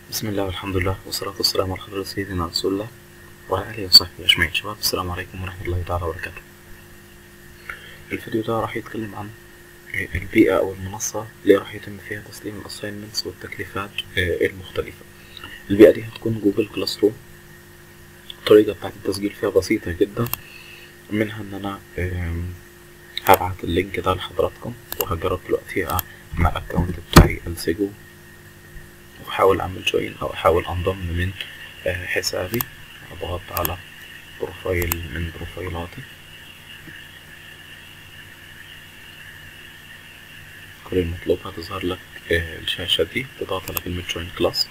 بسم الله والحمد لله والصلاة والسلام على حضرة سيدنا رسول الله وعلى آله وصحبه أجمعين شباب السلام عليكم ورحمة الله تعالى وبركاته الفيديو ده راح يتكلم عن البيئة أو المنصة اللي راح يتم فيها تسليم الأساينمنتس والتكليفات المختلفة البيئة دي هتكون جوجل كلاس روم الطريقة بتاعت التسجيل فيها بسيطة جدا منها إن أنا هبعت اللينك ده لحضراتكم وهجرب دلوقتي مع الأكونت بتاعي السيجو واحاول اعمل جوين او احاول انضم من حسابي اضغط على بروفايل من بروفايلاتي كل المطلوب هتظهر لك الشاشة دي تضغط على كلمة جوين كلاس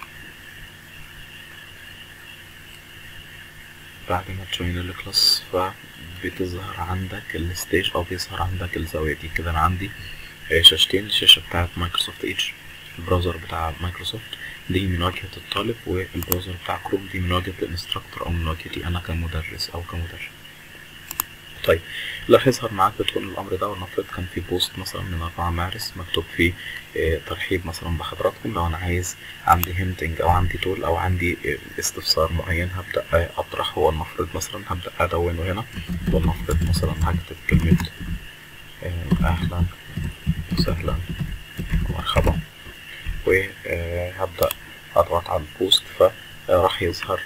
بعد ما تجوين الكلاس فبتظهر عندك الستيج او بيظهر عندك الزاوية دي كده انا عندي شاشتين الشاشة بتاعت مايكروسوفت ايدج البراوزر بتاع مايكروسوفت دي من واجهة الطالب والبراوزر بتاع كروم دي من واجهة الانستراكتور او من واجهتي انا كمدرس او كمدرب طيب اللي هيظهر معاك بتكون الامر ده ولنفرض كان في بوست مثلا من 4 مارس مكتوب فيه اه ترحيب مثلا بحضراتكم لو انا عايز عندي هنتنج او عندي تول او عندي اه استفسار معين هبدا اه اطرحه ولنفرض مثلا هبدا ادونه هنا ولنفرض مثلا هكتب كلمة اهلا وسهلا ومرحبا وهبدأ أضغط على البوست فراح يظهر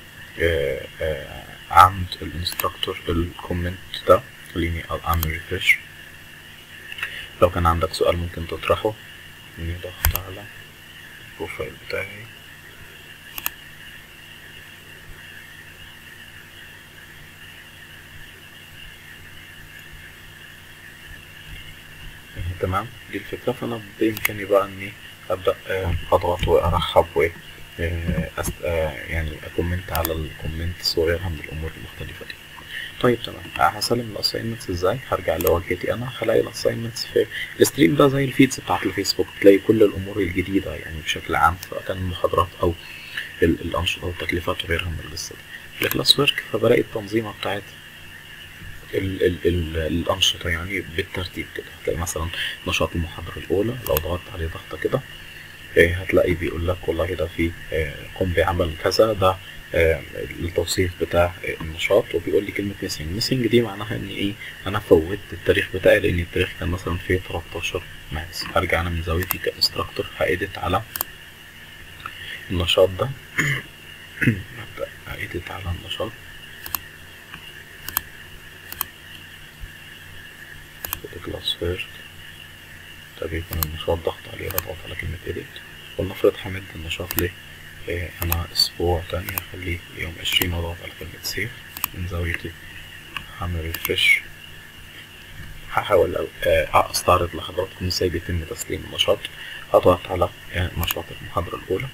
عند الانستراكتور الكومنت ده خليني أعمل ريفرش لو كان عندك سؤال ممكن تطرحه إني ضغط على البروفايل بتاعي تمام دي الفكرة فأنا بإمكاني بقى إني ابدا اضغط وارحب و يعني اكومنت على الكومنتس وغيرها من الامور المختلفه دي طيب تمام هسلم الاساينمنتس ازاي هرجع لواجهتي انا هلاقي الاساينمنتس في الستريم ده زي الفيدز بتاعت الفيسبوك تلاقي كل الامور الجديده يعني بشكل عام سواء كان المحاضرات او الانشطه والتكليفات وغيرها من القصه دي الكلاس ورك فبلاقي التنظيمه بتاعت ال ال ال الأنشطة يعني بالترتيب كده هتلاقي مثلا نشاط المحاضرة الأولى لو ضغطت عليه ضغطة كده هتلاقي بيقول لك والله ده في قم بعمل كذا ده التوصيف بتاع النشاط وبيقول لي كلمة ميسنج ميسنج دي معناها ان ايه انا فوتت التاريخ بتاعي لان التاريخ كان مثلا في 13 مارس هرجع انا من زاويتي كانستراكتور هايدت على النشاط ده هبدأ هايدت على النشاط كلاس فيرست ده بيكون النشاط ضغط عليه اضغط على كلمة edit ولنفرض همد النشاط ليه إيه انا اسبوع تاني هخليه يوم عشرين واضغط على كلمة سيف من زاويتي هعمل ريفرش هحاول استعرض لحضراتكم ازاي بيتم تسليم النشاط هضغط على نشاط المحاضرة الأولى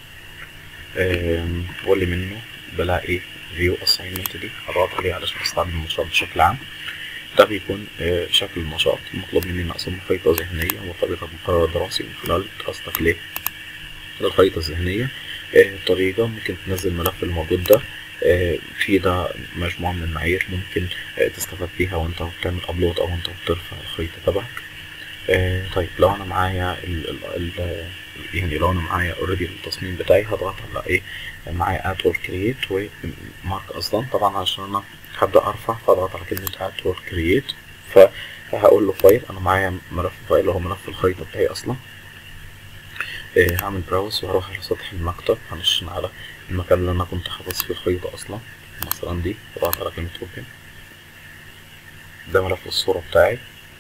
واللي منه بلاقي فيو assignment دي هضغط عليه علشان استعرض النشاط بشكل عام ده بيكون شكل النشاط المطلوب مني ان اقسم خريطة ذهنية مرتبطة بمقرر دراسي من خلال دراستك ليه الخريطة الذهنية طريقة ممكن تنزل الملف الموجود ده في ده مجموعة من المعايير ممكن تستفاد بيها وانت بتعمل ابلود او انت بترفع الخريطة تبعك طيب لو انا معايا ال ال يعني لو انا معايا اوريدي التصميم بتاعي هضغط على ايه معايا اد اور كرييت ومارك اصلا طبعا عشان انا هبدأ أرفع فأضغط على كلمة add or create فهقول له فايل أنا معايا ملف فايل اللي هو ملف الخريطة بتاعي أصلا إيه هعمل براوز وهروح على سطح المكتب هنشن على المكان اللي أنا كنت حافظ فيه الخريطة أصلا مثلا دي أضغط على كلمة open ده ملف الصورة بتاعي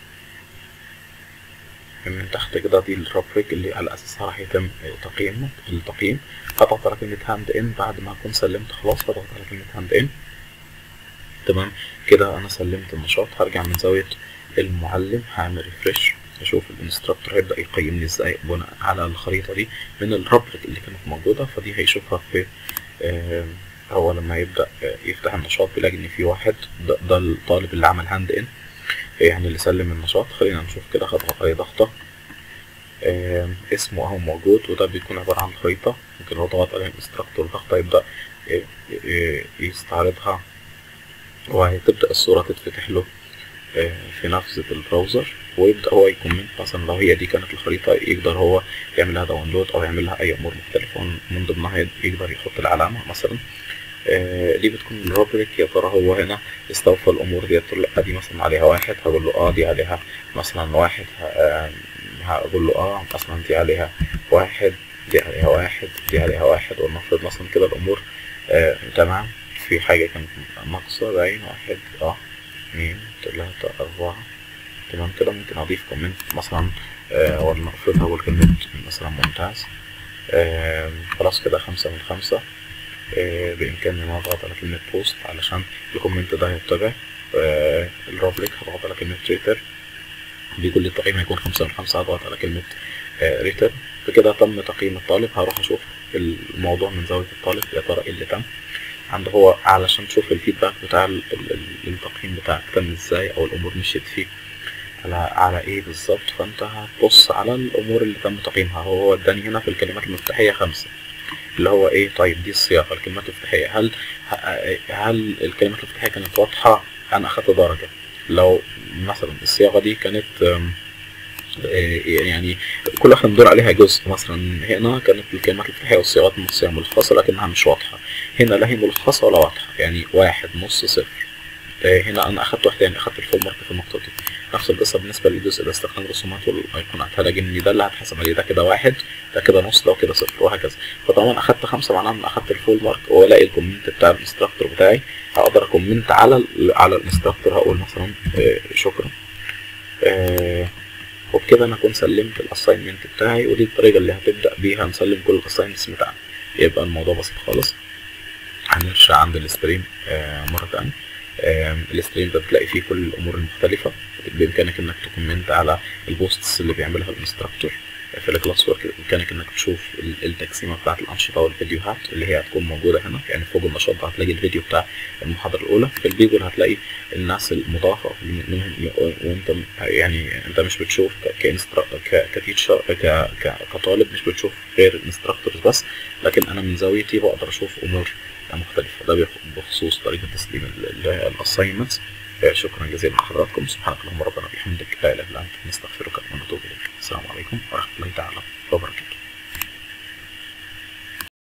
من تحت كده دي الرابريك اللي على أساسها راح يتم تقييم التقييم هضغط على كلمة هاند إن بعد ما أكون سلمت خلاص هضغط على كلمة هاند إن تمام كده انا سلمت النشاط هرجع من زاوية المعلم هعمل ريفرش اشوف الانستراكتور هيبدأ يقيمني ازاي بناء على الخريطة دي من الرابريك اللي كانت موجودة فدي هيشوفها في آه هو لما يبدأ آه يفتح النشاط بيلاقي ان في واحد ده, ده الطالب اللي عمل هاند ان يعني اللي سلم النشاط خلينا نشوف كده هضغط عليه ضغطة آه اسمه اهو موجود وده بيكون عبارة عن خريطة ممكن لو ضغط عليه الانستراكتور ضغطة يبدأ يستعرضها وهتبدأ الصورة تتفتح له آه، في نافذة البراوزر ويبدأ هو يكومنت مثلا لو هي دي كانت الخريطة يقدر هو يعملها داونلود أو يعمل لها أي أمور مختلفة من ضمنها يقدر يحط العلامة مثلا آه، دي بتكون الروبريك يا ترى هو هنا استوفى الأمور ديت ولا لأ دي مثلا عليها واحد هقول له اه دي عليها مثلا واحد ه- آه، هقول له اه مثلا دي عليها واحد دي عليها واحد دي عليها واحد ولنفرض مثلا كده الأمور آه تمام في حاجة كانت ناقصة باين واحد اه اتنين تلاتة أربعة تمام كده ممكن أضيف كومنت مثلا آه ولنفرض أول كلمة مثلا ممتاز آه خلاص كده خمسة من خمسة آه بإمكاني إن أنا أضغط على كلمة بوست علشان الكومنت ده يتبع آه الروبريك هضغط على كلمة تويتر بيقول لي التقييم هيكون خمسة من خمسة هضغط على كلمة ريتر فكده تم تقييم الطالب هروح أشوف الموضوع من زاوية الطالب يا ترى إيه اللي تم عنده هو علشان تشوف الفيدباك بتاع ال- ال- ال- التقييم بتاعك تم ازاي او الامور مشيت فيه على على ايه بالظبط فانت هتبص على الامور اللي تم تقييمها هو اداني هنا في الكلمات المفتاحيه خمسه اللي هو ايه طيب دي الصياغه الكلمات المفتاحيه هل ه- هل الكلمات المفتاحيه كانت واضحه انا اخدت درجه لو مثلا الصياغه دي كانت أم، إيه يعني كل واحدة بندور عليها جزء مثلا هنا كانت الكلمات المفتاحية والصياغات النصية ملخصة لكنها مش واضحة هنا لا هي ملخصة ولا واضحة يعني واحد نص صفر إيه هنا أنا أخدت واحدة يعني أخدت الفول مارك في النقطة دي نفس القصة بالنسبة للجزء ده استخدام الرسومات والأيقونات هلاقي إن ده اللي هتحسب عليه ده كده واحد ده كده نص ده وكده صفر وهكذا فطبعا أخدت خمسة معناها إن أخدت الفول مارك وألاقي الكومنت بتاع الانستراكتور بتاعي هقدر أكومنت على ال على الانستراكتور هقول مثلا إيه شكرا إيه وبكده انا اكون سلمت الاساينمنت بتاعي ودي الطريقه اللي هتبدا بيها نسلم كل الاساينمنتس بتاعنا يبقى الموضوع بسيط خالص هنرجع عند الستريم آه مره تانية آه الستريم ده بتلاقي فيه كل الامور المختلفه بامكانك انك تكومنت على البوستس اللي بيعملها الانستراكتور في الكلاس ورك بامكانك انك تشوف ال- التقسيمه بتاعت الانشطه والفيديوهات اللي هي هتكون موجوده هنا يعني فوق النشاط ده هتلاقي الفيديو بتاع المحاضره الاولى في البيبل هتلاقي الناس المضافه منهم وانت م- يعني انت مش بتشوف ك- كإنسترا ك- كتيتشر ك- ك- كطالب مش بتشوف غير الانستراكتورز بس لكن انا من زاويتي بقدر اشوف امور مختلفه ده بخ- بخصوص طريقه تسليم الاساينمنتس شكرا جزيلا لحضراتكم سبحانك اللهم ربنا وبحمدك لا اله الا انت نستغفرك ونتوب اليك السلام عليكم ورحمه الله تعالى وبركاته